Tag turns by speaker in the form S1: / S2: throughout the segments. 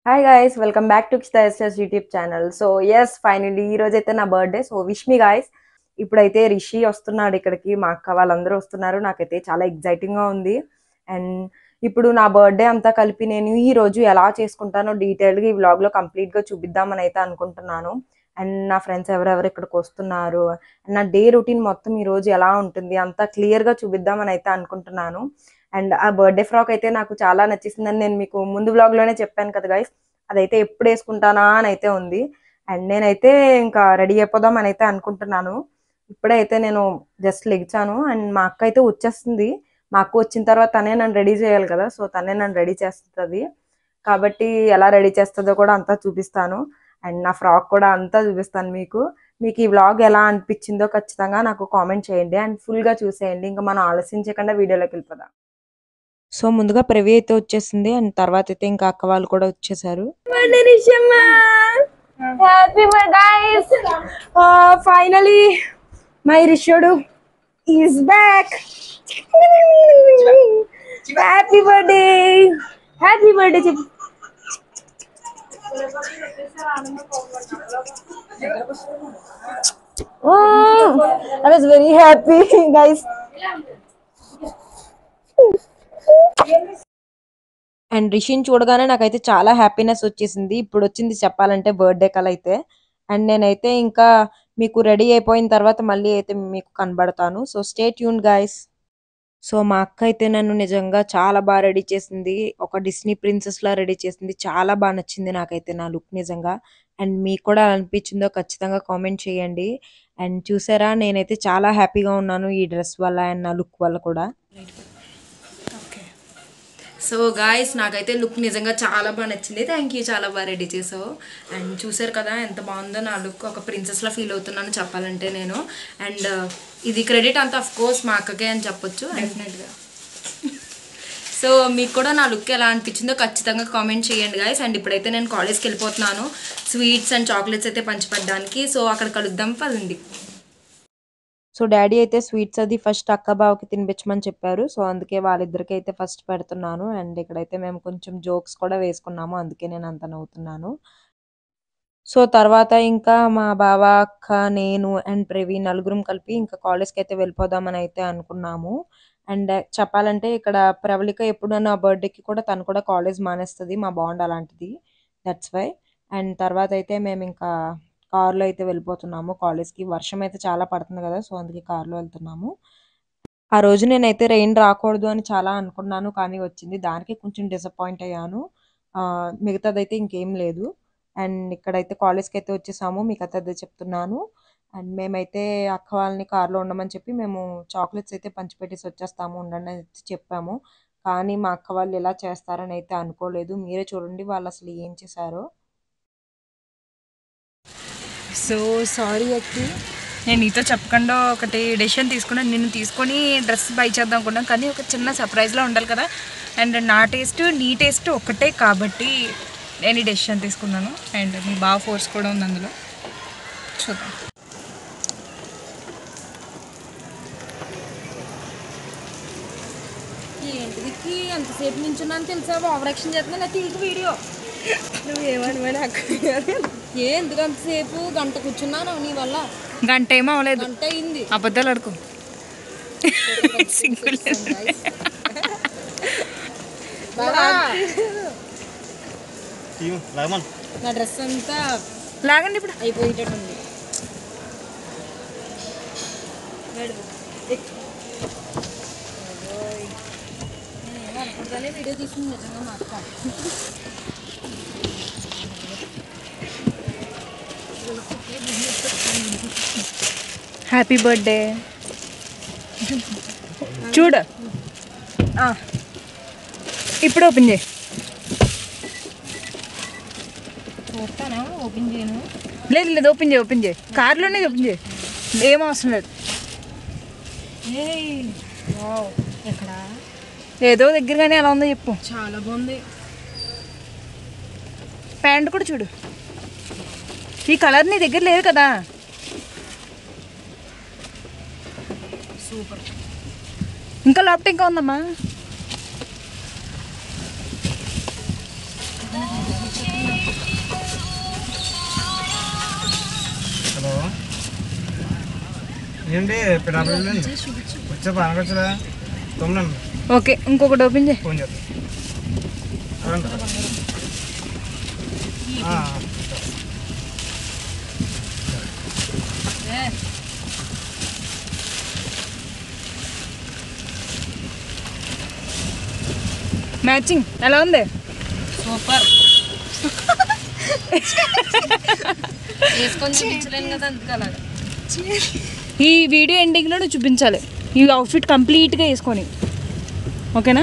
S1: Hi guys welcome back to SS YouTube channel so yes finally ఈ రోజు అయితే నా birthday so wish me guys ఇప్పుడైతే రిషి వస్తున్నాడు ఇక్కడికి మా అక్క వాళ్ళందరూ వస్తున్నారు నాకైతే చాలా ఎగ్జైటింగ్ గా ఉంది అండ్ ఇప్పుడు నా బర్త్డే అంతా కలిపి నేను ఈ రోజు ఎలా చేసుకుంటానో డీటెయిల్ గా ఈ వ్లాగ్ లో కంప్లీట్ గా చూపిద్దామని అయితే అనుకుంటున్నాను అండ్ నా ఫ్రెండ్స్ ఎవరెవరు ఇక్కడికి వస్తున్నారు అండ్ నా డే రొటీన్ మొత్తం ఈ రోజు ఎలా ఉంటుంది అంతా క్లియర్ గా చూపిద్దామని అయితే అనుకుంటున్నాను అండ్ ఆ బర్త్డే ఫ్రాక్ అయితే నాకు చాలా నచ్చేసిందని నేను మీకు ముందు vlog లోనే చెప్పాను కదా గైస్ అదైతే ఎప్పుడు వేసుకుంటానా అని అయితే ఉంది అండ్ నేనైతే ఇంకా రెడీ అయిపోదాం అని అయితే అనుకుంటున్నాను ఇప్పుడే అయితే నేను జస్ట్ లెగిచాను అండ్ మా అక్క అయితే వచ్చేస్తుంది మా అక్క వచ్చిన తర్వాత తనే నన్ను రెడీ చేయాలి కదా సో తనే నన్ను రెడీ చేస్తుంది కాబట్టి ఎలా రెడీ చేస్తుందో కూడా అంతా చూపిస్తాను అండ్ నా ఫ్రాక్ కూడా అంతా చూపిస్తాను మీకు మీకు ఈ వ్లాగ్ ఎలా అనిపించిందో ఖచ్చితంగా నాకు కామెంట్ చేయండి అండ్ full గా చూసేయండి ఇంకా మనం ఆలోచించకుండా వీడియోలోకి వెళ్ళిపోదాం సో ముందుగా ప్రవి అయితే వచ్చేసింది అండ్ తర్వాత అయితే ఇంకా అక్క వాళ్ళు కూడా వచ్చేసారు హ్యాపీ గైస్ ఫైనలీ మై రిషుడు is back happy birthday happy birthday చెప్పు I was very happy guys and రిషిని చూడగానే నాకైతే చాలా హ్యాపీనెస్ వచ్చేసింది ఇప్పుడు వచ్చింది చెప్పాలంటే బర్త్డే కల్ అయితే అండ్ నేనైతే ఇంకా మీకు రెడీ అయిపోయిన తర్వాత మళ్ళీ అయితే మీకు కనబడతాను so stay tuned guys so మా అక్క అయితే నన్ను నిజంగా చాలా బాగా రెడీ చేసింది ఒక డిస్నీ ప్రిన్సెస్ లా రెడీ చేసింది చాలా బాగా నచ్చింది నాకైతే నా లుక్ నిజంగా అండ్ మీకు కూడా ఎలా అనిపించిందో ఖచ్చితంగా కామెంట్ చేయండి అండ్ చూసారా నేనైతే చాలా హ్యాపీగా ఉన్నాను ఈ డ్రెస్ వల్ల అండ్ నా లుక్ వల్ల కూడా
S2: సో గాయస్ నాకైతే లుక్ నిజంగా చాలా బాగా నచ్చింది థ్యాంక్ యూ చాలా బాగా రెడీ చేసావు అండ్ చూసారు కదా ఎంత బాగుందో నా లుక్ ఒక ప్రిన్సెస్లా ఫీల్ అవుతున్నాను చెప్పాలంటే నేను అండ్ ఇది క్రెడిట్ అంతా ఆఫ్ కోర్స్ మా అక్కకే అని చెప్పొచ్చు డెఫినెట్గా సో మీకు కూడా నా లుక్ ఎలా అనిపించిందో ఖచ్చితంగా కామెంట్ చేయండి గాయస్ అండ్ ఇప్పుడైతే నేను కాలేజ్కి వెళ్ళిపోతున్నాను స్వీట్స్ అండ్ చాక్లెట్స్ అయితే పంచిపెట్టడానికి సో అక్కడ కలుద్దాం పదండి
S1: సో డాడీ అయితే స్వీట్స్ అది ఫస్ట్ అక్క బావకి తినిపించమని చెప్పారు సో అందుకే వాళ్ళిద్దరికి అయితే ఫస్ట్ పెడుతున్నాను అండ్ ఇక్కడైతే మేము కొంచెం జోక్స్ కూడా వేసుకున్నాము అందుకే నేను అంత నవ్వుతున్నాను సో తర్వాత ఇంకా మా బావ అక్క నేను అండ్ ప్రవీణ్ నలుగురం కలిపి ఇంకా కాలేజ్కి అయితే వెళ్ళిపోదామని అయితే అనుకున్నాము అండ్ చెప్పాలంటే ఇక్కడ ప్రవళిక ఎప్పుడు నా బర్త్డేకి కూడా తను కూడా కాలేజ్ మానేస్తుంది మా బాండ్ అలాంటిది దట్స్ వై అండ్ తర్వాత అయితే మేము ఇంకా కార్లో అయితే వెళ్ళిపోతున్నాము కాలేజ్కి వర్షం అయితే చాలా పడుతుంది కదా సో అందుకే కార్లో వెళ్తున్నాము ఆ రోజు నేనైతే రెయిన్ రాకూడదు అని చాలా అనుకున్నాను కానీ వచ్చింది దానికి కొంచెం డిసప్పాయింట్ అయ్యాను ఆ, మిగతాదైతే ఇంకేం లేదు అండ్ ఇక్కడైతే కాలేజ్కి అయితే వచ్చేసాము మీకు అయితే అదే చెప్తున్నాను అండ్ మేమైతే అక్క వాళ్ళని కార్లో ఉండమని చెప్పి మేము చాక్లెట్స్ అయితే పంచిపెట్టేసి వచ్చేస్తాము ఉండండి అని అయితే చెప్పాము కానీ మా అక్క వాళ్ళు ఇలా చేస్తారని అయితే అనుకోలేదు మీరే చూడండి వాళ్ళు అసలు ఏం చేశారో
S2: సో సారీ అక్కి నేను నీతో చెప్పకుండా ఒకటి డెసిషన్ తీసుకున్నాను నిన్ను తీసుకొని డ్రెస్ బై చేద్దాం అనుకున్నాను కానీ ఒక చిన్న సర్ప్రైజ్లో ఉండాలి కదా అండ్ నా టేస్ట్ నీ టేస్ట్ ఒకటే కాబట్టి నేను ఈ డెసిషన్ తీసుకున్నాను అండ్ మీ బాగా ఫోర్స్ కూడా ఉంది అందులో చూద్దాం
S3: ఏంటిదికి ఎంతసేపు నించున్నాను తెలుసా ఓవర్ యాక్షన్ చేస్తున్నా నా తీసి వీడియో
S2: నువ్వేమని నాకు
S3: ఏ ఎందుకు అంతసేపు గంట కూర్చున్నాను నీ వల్ల
S2: గంట ఏమో అవ్వలేదు
S3: గంట అయింది
S2: అబద్ధాలు అడుకో సింగిల్
S3: నా డ్రెస్ అంతా
S2: లాగండి ఇప్పుడు
S3: అయిపోయేటట్టుంది అనుకుంటానే వీడియో తీసుకుంది నిజంగా మా అక్క
S2: హ్యాపీ బర్త్డే చూడు ఆ. ఇప్పుడు ఓపెన్ చేయి
S3: చూస్తానా ఓపెన్ చేయను
S2: లేదు లేదు ఓపెన్ చేయి ఓపెన్ చేయి కార్లోనే ఓపెన్ చేయి ఏం అవసరం లేదు
S3: ఎక్కడ
S2: ఏదో దగ్గరగానే ఎలా ఉందో చెప్పు
S3: చాలా బాగుంది
S2: ప్యాంట్ కూడా చూడు ఈ కలర్ నీ దగ్గర లేదు కదా
S3: సూపర్
S2: ఇంకా లోపట ఇంకా ఉందమ్మా
S4: ఏంటి పిడాపల్లి వచ్చా పనకొచ్చరా తొమ్మిది
S2: ఓకే ఇంకొకటి ఓపెన్ చేయి
S4: ఫోన్ చేస్తా రండి. ఆ,
S2: మ్యాచింగ్ ఎలా ఉంది
S3: సూపర్ వేసుకొని చూపించలేను కదా అందుకు అలాగా
S2: ఈ వీడియో ఎండింగ్లో నువ్వు చూపించాలి ఈ అవుట్ఫిట్ కంప్లీట్గా వేసుకొని ఓకేనా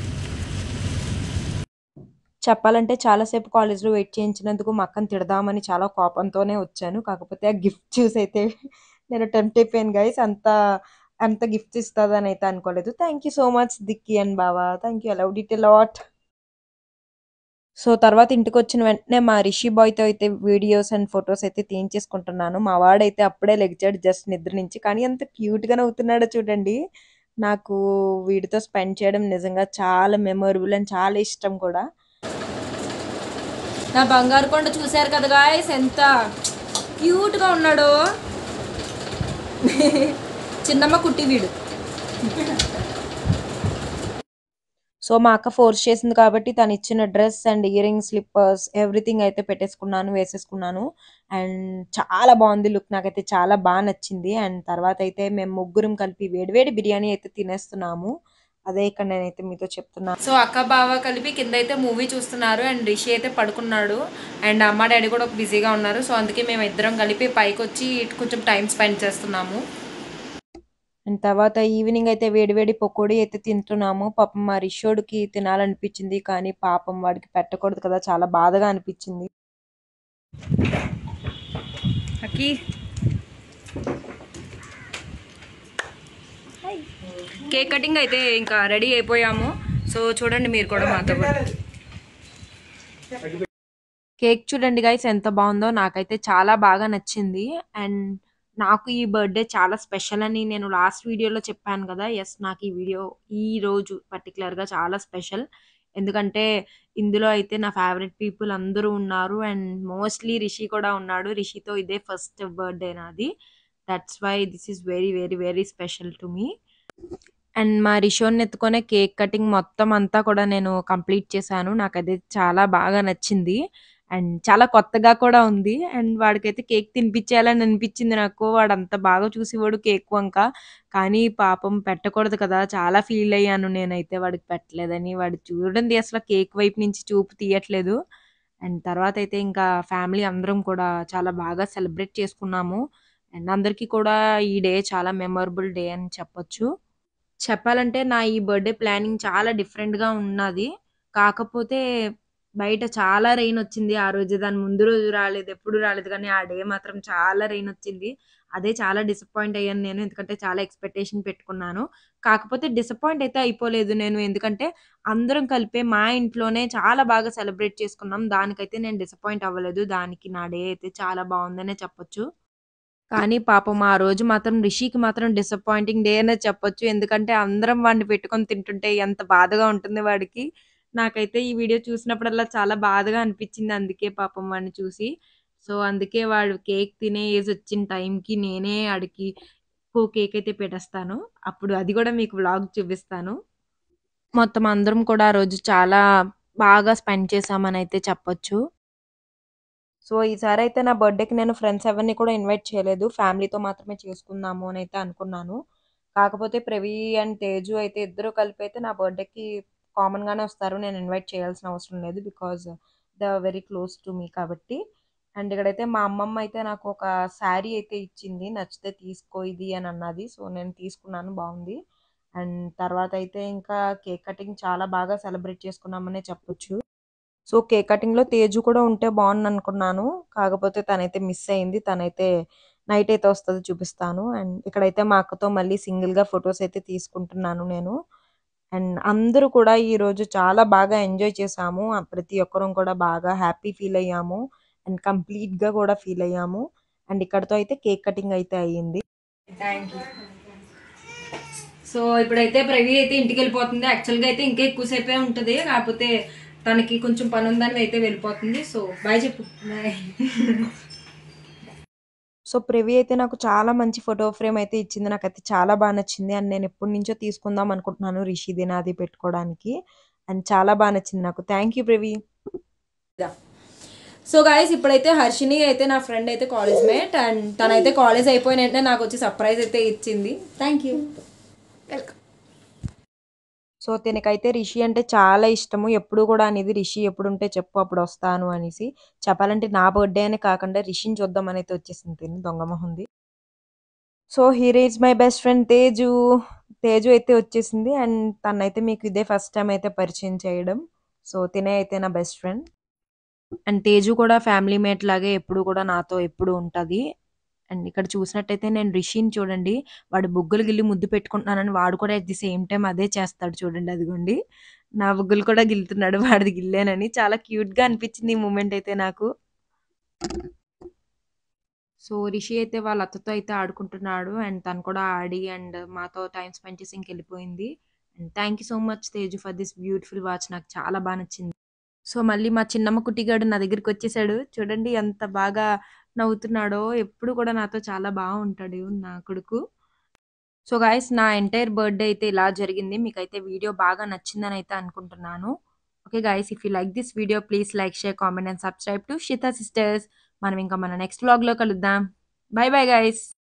S1: చెప్పాలంటే చాలాసేపు కాలేజ్లో వెయిట్ చేయించినందుకు మా అక్కని తిడదామని చాలా కోపంతోనే వచ్చాను కాకపోతే ఆ గిఫ్ట్ చూసి అయితే నేను టెంప్ట్ అయిపోయాను గైస్ అంత అంత గిఫ్ట్ ఇస్తుందని అయితే అనుకోలేదు థ్యాంక్ యూ సో మచ్ దిక్కి అండ్ బావా thank you love it lot so తర్వాత ఇంటికి వచ్చిన వెంటనే మా రిషి బాయ్తో అయితే వీడియోస్ అండ్ ఫొటోస్ అయితే తీయించేసుకుంటున్నాను మా వాడైతే అప్పుడే లెగ్చాడు జస్ట్ నిద్ర నుంచి కానీ అంత క్యూట్గా నవ్వుతున్నాడో చూడండి నాకు వీడితో స్పెండ్ చేయడం నిజంగా చాలా మెమొరబుల్ అండ్ చాలా ఇష్టం కూడా
S3: నా బంగారు కొండ చూశారు కదా గాయస్ ఎంత క్యూట్గా ఉన్నాడు చిన్నమ్మ కుట్టి వీడు
S1: సో మా అక్క ఫోర్స్ చేసింది కాబట్టి తను ఇచ్చిన dress and earring slippers everything అయితే పెట్టేసుకున్నాను వేసేసుకున్నాను అండ్ చాలా బాగుంది లుక్ నాకైతే చాలా బాగా నచ్చింది అండ్ తర్వాత అయితే మేము ముగ్గురం కలిపి వేడివేడి బిర్యానీ అయితే తినేస్తున్నాము అదే ఇక్కడ నేనైతే మీతో చెప్తున్నాను
S2: సో అక్క బావ కలిపి కింద అయితే మూవీ చూస్తున్నారు అండ్ రిషి అయితే పడుకున్నాడు అండ్ అమ్మ డాడీ కూడా బిజీగా ఉన్నారు సో అందుకే మేము ఇద్దరం కలిపి పైకి వచ్చి కొంచెం టైం స్పెండ్ చేస్తున్నాము
S1: అండ్ తర్వాత ఈవినింగ్ అయితే వేడివేడి పకోడీ అయితే తింటున్నాము పాపం మా రిషోడ్కి తినాలనిపించింది కానీ పాపం వాడికి పెట్టకూడదు కదా చాలా బాధగా అనిపించింది
S2: అక్కి కేక్ కటింగ్ అయితే ఇంకా రెడీ అయిపోయాము సో చూడండి మీరు కూడా మాతో పాటు
S1: కేక్ చూడండి గైస్ ఎంత బాగుందో నాకైతే చాలా బాగా నచ్చింది అండ్ నాకు ఈ బర్త్డే చాలా స్పెషల్ అని నేను లాస్ట్ వీడియోలో చెప్పాను కదా ఎస్ నాకు ఈ వీడియో ఈ రోజు పర్టికులర్గా చాలా స్పెషల్ ఎందుకంటే ఇందులో అయితే నా ఫేవరెట్ పీపుల్ అందరూ ఉన్నారు అండ్ మోస్ట్లీ రిషి కూడా ఉన్నాడు రిషితో ఇదే ఫస్ట్ బర్త్డే నాది that's why this is very very very special to me and మా రిషోని ఎత్తుకునే కేక్ కటింగ్ మొత్తం అంతా కూడా నేను కంప్లీట్ చేశాను నాకు అది చాలా బాగా నచ్చింది అండ్ చాలా కొత్తగా కూడా ఉంది అండ్ వాడికైతే కేక్ తినిపించేయాలని అనిపించింది నాకు వాడు అంత బాగా చూసేవాడు కేక్ వంక కానీ పాపం పెట్టకూడదు కదా చాలా ఫీల్ అయ్యాను నేనైతే వాడికి పెట్టలేదని వాడు చూడండి అసలు కేక్ వైపు నుంచి చూపు తీయట్లేదు అండ్ తర్వాత అయితే ఇంకా ఫ్యామిలీ అందరం కూడా చాలా బాగా సెలబ్రేట్ చేసుకున్నాము అండ్ అందరికీ కూడా ఈ డే చాలా మెమొరబుల్ డే అని చెప్పొచ్చు చెప్పాలంటే నా ఈ బర్త్డే ప్లానింగ్ చాలా డిఫరెంట్‌గా ఉన్నది. కాకపోతే బయట చాలా రెయిన్ వచ్చింది. ఆ రోజు దాని ముందు రోజు రాలేదు. ఎప్పుడు రాలేదు కానీ ఆ డే మాత్రం చాలా రెయిన్ వచ్చింది. అదే చాలా డిసప్పాయింట్ అయ్యాను నేను. ఎందుకంటే చాలా ఎక్స్‌పెక్టేషన్ పెట్టుకున్నాను. కాకపోతే డిసప్పాయింట్ అయితే అయిపోలేదు నేను. ఎందుకంటే అందరం కలిపే మా ఇంట్లోనే చాలా బాగా సెలబ్రేట్ చేసుకున్నాం. దానికైతే నేను డిసప్పాయింట్ అవ్వలేదు. దానికి నా డే అయితే చాలా బావుందనే చెప్పొచ్చు. కానీ పాపం ఆ రోజు మాత్రం రిషికి మాత్రం డిసప్పాయింటింగ్ డే అనే చెప్పొచ్చు. ఎందుకంటే అందరం వాడిని పెట్టుకొని తింటుంటే ఎంత బాధగా ఉంటుంది వాడికి. నాకైతే ఈ వీడియో చూసినప్పుడల్లా చాలా బాధగా అనిపించింది. అందుకే పాపం వాడిని చూసి. సో, అందుకే వాడు కేక్ తినే ఏజ్ వచ్చిన టైంకి నేనే ఆడికి కో కేక్ అయితే పెట్టేస్తాను. అప్పుడు అది కూడా మీకు వ్లాగ్ చూపిస్తాను. మొత్తం అందరం కూడా ఆ రోజు చాలా బాగా స్పెండ్ చేశామనైతే చెప్పొచ్చు. సో, ఈసారైతే నా బర్త్‌డేకి నేను ఫ్రెండ్స్ ఎవరిని కూడా ఇన్వైట్ చేయలేదు. ఫ్యామిలీతో మాత్రమే చేసుకుందాము అనైతే అనుకున్నాను. కాకపోతే ప్రవీ అండ్ తేజు అయితే ఇద్దరు కలిపి అయితే నా బర్త్‌డేకి కామన్‌గానే వస్తారు. నేను ఇన్వైట్ చేయాల్సిన అవసరం లేదు. Because they are very close to me కాబట్టి. అండ్ ఇక్కడైతే మా అమ్మమ్మ అయితే నాకు ఒక శారీ అయితే ఇచ్చింది. నచ్చితే తీసుకో ఇది అని అన్నది. సో, నేను తీసుకున్నాను బావుంది. అండ్ తర్వాత అయితే ఇంకా కేక్ కటింగ్ చాలా బాగా సెలబ్రేట్ చేసుకున్నామనే చెప్పొచ్చు. సో, కేక్ కటింగ్‌లో తేజు కూడా ఉంటే బావుండనుకున్నాను. కాకపోతే తనైతే మిస్ అయింది. తనైతే నైట్ అయితే వస్తది చూపిస్తాను. అండ్ ఇక్కడైతే మా అక్కతో మళ్ళీ సింగిల్‌గా ఫోటోస్ అయితే తీసుకుంటున్నాను నేను. అండ్ అందరూ కూడా ఈరోజు చాలా బాగా ఎంజాయ్ చేశాము. ఆహ్, ప్రతి ఒక్కరం కూడా బాగా హ్యాపీ ఫీల్ అయ్యాము. అండ్ కంప్లీట్‌గా కూడా ఫీల్ అయ్యాము. అండ్ ఇక్కడితో అయితే కేక్ కటింగ్ అయితే అయ్యింది.
S2: Thank you. సో, ఇప్పుడైతే ప్రవీ అయితే ఇంటికెళ్ళిపోతుంది. యాక్చువల్‌గా అయితే ఇంకా ఎక్కువ సేపే ఉంటది. కాకపోతే తనకి కొంచెం పనుందని అయితే వెళ్ళిపోతుంది. సో, బాయ్ చెప్పు. బాయ్.
S1: సో ప్రివి అయితే నాకు చాలా మంచి ఫోటో ఫ్రేమ్ అయితే ఇచ్చింది నాకైతే చాలా బాగా నచ్చింది అండ్ నేను ఎప్పటి నుంచో తీసుకుందాం అనుకుంటున్నాను రిషిది నాది పెట్టుకోవడానికి అండ్ చాలా బాగా నచ్చింది నాకు thank you Privi
S2: so guys ఇప్పుడైతే హర్షిని అయితే నా ఫ్రెండ్ అయితే కాలేజ్ మేట్ అండ్ తనైతే కాలేజ్ అయిపోయిన వెంటనే నాకు వచ్చి సర్ప్రైజ్ అయితే ఇచ్చింది థ్యాంక్ యూ వెల్కమ్
S1: సో తినకైతే రిషి అంటే చాలా ఇష్టము ఎప్పుడు కూడా అనేది రిషి ఎప్పుడు ఉంటే చెప్పు అప్పుడు వస్తాను అనేసి చెప్పాలంటే నా బర్త్డే అనే కాకుండా రిషిని చూద్దామని అయితే వచ్చేసింది తిని దొంగ మొహంది so here is my best friend Teju Teju అయితే వచ్చేసింది అండ్ తనైతే మీకు ఇదే ఫస్ట్ టైం అయితే పరిచయం చేయడం సో తినే అయితే నా బెస్ట్ ఫ్రెండ్ అండ్ తేజు కూడా ఫ్యామిలీ మేట్ లాగే ఎప్పుడు కూడా నాతో ఎప్పుడు ఉంటుంది అండ్ ఇక్కడ చూసినట్టయితే నేను రిషిని చూడండి వాడు బుగ్గలు గిల్లి ముద్దు పెట్టుకుంటున్నానని వాడు కూడా అట్ ది సేమ్ టైం అదే చేస్తాడు చూడండి అదిగోండి నా బుగ్గలు కూడా గిల్లుతున్నాడు వాడిది గిల్లేనని చాలా క్యూట్ గా అనిపించింది ఈ మూమెంట్ అయితే నాకు సో రిషి అయితే వాళ్ళ అత్తతో అయితే ఆడుకుంటున్నాడు అండ్ తను కూడా ఆడి అండ్ మాతో టైం స్పెండ్ చేసి ఇంకెళ్ళిపోయింది and thank you so much Teju for this beautiful watch నాకు చాలా బాగా నచ్చింది సో మళ్ళీ మా చిన్నమ్మ కుట్టిగాడు నా దగ్గరికి వచ్చేసాడు చూడండి ఎంత బాగా నవ్వుతున్నాడో ఎప్పుడు కూడా నాతో చాలా బాగుంటాడు నా కొడుకు సో గాయస్ నా ఎంటైర్ బర్త్డే అయితే ఇలా జరిగింది మీకైతే వీడియో బాగా నచ్చిందని అయితే అనుకుంటున్నాను okay guys if you like this video please like share comment and subscribe to Shitha sisters మనం ఇంకా మన నెక్స్ట్ వ్లాగ్లో కలుద్దాం బై బై గాయస్